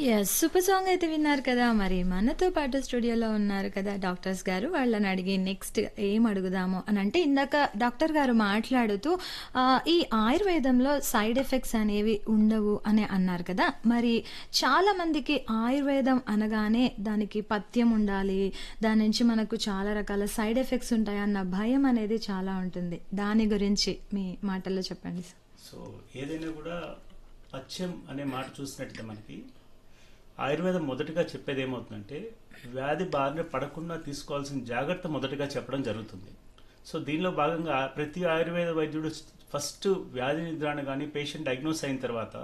Yes. Super song అయితే విన్నారు కదా! మరి మనతో పాటు స్టూడియోలో ఉన్నారు కదా డాక్టర్స్ గారు. వాళ్ళని అడిగి నెక్స్ట్ ఏం అడుగుదాము అనంటే ఇందాక డాక్టర్ గారు మాట్లాడుతూ ఆహ్, ఈ ఆయుర్వేదంలో సైడ్ ఎఫెక్ట్స్ అనేవి ఉండవు అని అన్నారు కదా! మరి చాలా మందికి ఆయుర్వేదం అనగానే దానికి పథ్యం ఉండాలి. దాని నుంచి మనకు చాలా రకాల సైడ్ ఎఫెక్ట్స్ ఉంటాయన్న భయం అనేది చాలా ఉంటుంది. దాని గురించి మీ మాటల్లో చెప్పండి సార్. సో ఏదైనా కూడా పథ్యం అనే మాట చూసినట్లయితే మనకి ఆయుర్వేదం మొదటగా చెప్పేది ఏమవుతుందంటే వ్యాధి బారిన పడకుండా తీసుకోవాల్సిన జాగ్రత్త మొదటగా చెప్పడం జరుగుతుంది సో దీనిలో భాగంగా ప్రతి ఆయుర్వేద వైద్యుడు ఫస్ట్ వ్యాధి నిద్రాణ కానీ పేషెంట్ డయాగ్నోస్ అయిన తర్వాత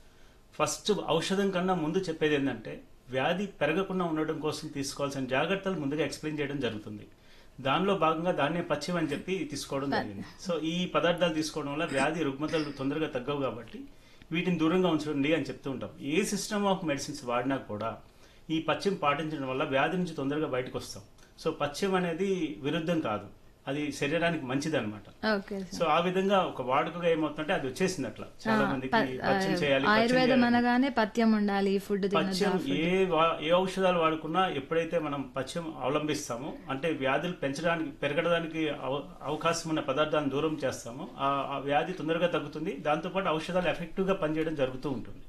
ఫస్ట్ ఔషధం కన్నా ముందు చెప్పేది ఏంటంటే వ్యాధి పెరగకుండా ఉండడం కోసం తీసుకోవాల్సిన జాగ్రత్తలు ముందుగా ఎక్స్ప్లెయిన్ చేయడం జరుగుతుంది దానిలో భాగంగా దాన్నే పథ్యం అని చెప్పి తీసుకోవడం జరిగింది సో ఈ పదార్థాలు తీసుకోవడం వల్ల వ్యాధి రుగ్మతలు తొందరగా తగ్గవు కాబట్టి వీటిని దూరంగా ఉంచండి అని చెప్తూ ఉంటాం ఏ సిస్టమ్ ఆఫ్ మెడిసిన్స్ వాడినా కూడా ఈ పథ్యం పాటించడం వల్ల వ్యాధి నుంచి తొందరగా బయటకు వస్తాం సో పథ్యం అనేది విరుద్ధం కాదు అది శరీరానికి మంచిది అనమాట ఓకే సార్. సో ఆ విధంగా ఒక వాడుకగా ఏమవుతుందంటే అది వచ్చేసింది అట్లా చాలా ఆ, మందికి ప- పథ్యం చేయాలి పథ్యం ఆయుర్వేదం చేయాలి. అనగానే పథ్యం ఉండాలి ఫుడ్ పథ్యం తినద్దు ఏ వా- ఏ ఔషధాలు వాడుకున్నా ఎప్పుడైతే మనం పథ్యం అవలంబిస్తామో అంటే వ్యాధులు పెంచడానికి పెరగడానికి అవ- అవకాశం ఉన్న పదార్థాలను దూరం చేస్తామో ఆ ఆ వ్యాధి తొందరగా తగ్గుతుంది దాంతోపాటు ఔషధాలు ఎఫెక్టివ్ గా పనిచేయడం జరుగుతూ ఉంటుంది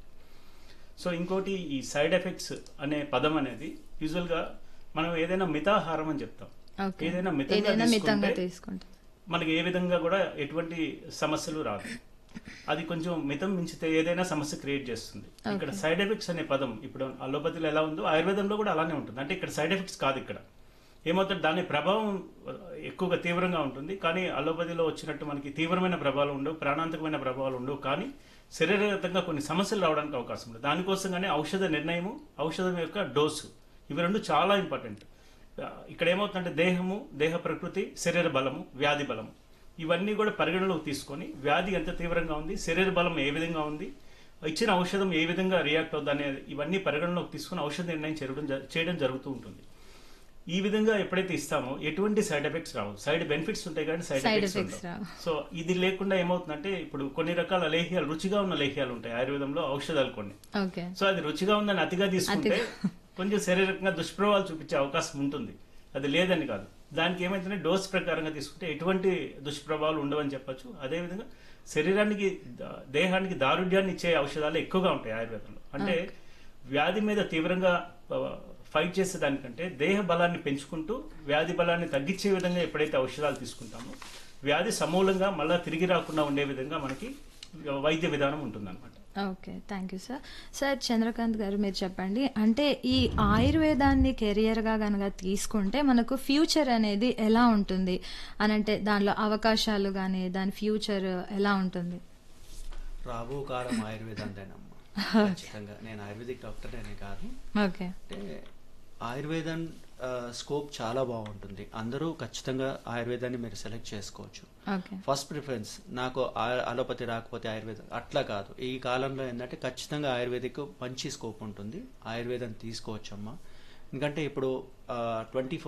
సో ఇంకోటి ఈ సైడ్ ఎఫెక్ట్స్ అనే పదం అనేది యూజువల్ గా మనం ఏదైనా మితాహారం అని చెప్తాం ఓకే ఏదైనా మితంగా ఏదైనా మితంగా తీసుకుంటే తీసుకుంటాం మనకి ఏ విధంగా కూడా ఎటువంటి సమస్యలు రాదు అది కొంచెం మితం మించితే ఏదైనా సమస్య క్రియేట్ చేస్తుంది ఇక్కడ సైడ్ ఎఫెక్ట్స్ అనే పదం ఇప్పుడు అలోపతిలో ఎలా ఉందో ఆయుర్వేదంలో కూడా అలానే ఉంటుంది అంటే ఇక్కడ సైడ్ ఎఫెక్ట్స్ కాదు ఇక్కడ ఏమవుతుంది దాని ప్రభావం ఎక్కువగా తీవ్రంగా ఉంటుంది కానీ అలోపతిలో వచ్చినట్టు మనకి తీవ్రమైన ప్రభావాలు ఉండవు ప్రాణాంతకమైన ప్రభావాలు ఉండవు కానీ శరీరగతంగా కొన్ని సమస్యలు రావడానికి అవకాశం ఉంది దానికోసంగానే ఔషధ నిర్ణయము ఔషధం యొక్క డోసు ఇవి రెండు చాలా ఇంపార్టెంట్ ఇక్కడ ఏమవుతుందంటే దేహము దేహ ప్రకృతి శరీర బలము వ్యాధి బలము ఇవన్నీ కూడా పరిగణలోకి తీసుకొని వ్యాధి ఎంత తీవ్రంగా ఉంది శరీర బలం ఏ విధంగా ఉంది ఇచ్చిన ఔషధం ఏ విధంగా రియాక్ట్ అవుతుంది అనేది ఇవన్నీ పరిగణలోకి తీసుకొని ఔషధ నిర్ణయం చేయడం జ- చేయడం జరుగుతూ ఉంటుంది ఈ విధంగా ఎప్పుడైతే ఇస్తామో ఎటువంటి సైడ్ ఎఫెక్ట్స్ రావు సైడ్ బెనిఫిట్స్ ఉంటాయి కానీ సైడ్ Side ఎఫెక్ట్స్ effects ఉండవు రావు. సో ఇది లేకుండా ఏమవుతుందంటే ఇప్పుడు కొన్ని రకాల లేహ్యాలు రుచిగా ఉన్న లేహ్యాలు ఉంటాయి ఆయుర్వేదంలో ఔషధాలు కొన్ని ఓకే సో అది రుచిగా ఉందని అతిగా తీసుకుంటే కొంచెం శారీరకంగా దుష్ప్రభావాలు చూపించే అవకాశం ఉంటుంది అది లేదని కాదు దానికి ఏమైతుందంటే డోస్ ప్రకారంగా తీసుకుంటే ఎటువంటి దుష్ప్రభావాలు ఉండవని చెప్పొచ్చు అదేవిధంగా శరీరానికి ద- దేహానికి దారుఢ్యాన్ని ఇచ్చే ఔషధాలు ఎక్కువగా ఉంటాయి ఆయుర్వేదంలో అంటే వ్యాధి మీద తీవ్రంగా ఆ, ఫైట్ చేసే దానికంటే దేహ బలాన్ని పెంచుకుంటూ వ్యాధి బలాన్ని తగ్గించే విధంగా ఎప్పుడైతే ఔషధాలు తీసుకుంటామో వ్యాధి సమూలంగా మళ్ళా తిరిగి రాకుండా ఉండే విధంగా మనకి వైద్య విధానం ఉంటుందన్నమాట okay thank you sir sir Chandrakant garu మీరు చెప్పండి అంటే ఈ ఆయుర్వేదాన్ని కెరియర్గా కనుక తీసుకుంటే మనకు ఫ్యూచర్ అనేది ఎలా ఉంటుంది అని అంటే దానిలో అవకాశాలు కానీ దాని ఫ్యూచర్ ఎలా ఉంటుంది రాబో కాలం ఆయుర్వేదందేనమ్మా ఖచ్చితంగా నేను ఆయుర్వేదిక్ డాక్టర్ అనే కాదు ఓకే అంటే ఆయుర్వేదం ఆ, స్కోప్ చాలా బాగుంటుంది అందరూ ఖచ్చితంగా ఆయుర్వేదాన్ని మీరు సెలెక్ట్ చేసుకోవచ్చు ఓకే ఫస్ట్ ప్రిఫరెన్స్ నాకు ఆ- అలోపతి రాకపోతే ఆయుర్వేదం అట్లా కాదు ఈ కాలంలో ఏంటంటే ఖచ్చితంగా ఆయుర్వేదిక్ మంచి స్కోప్ ఉంటుంది ఆయుర్వేదం తీసుకోవచ్చమ్మా ఎందుకంటే ఇప్పుడు ట్వంటీ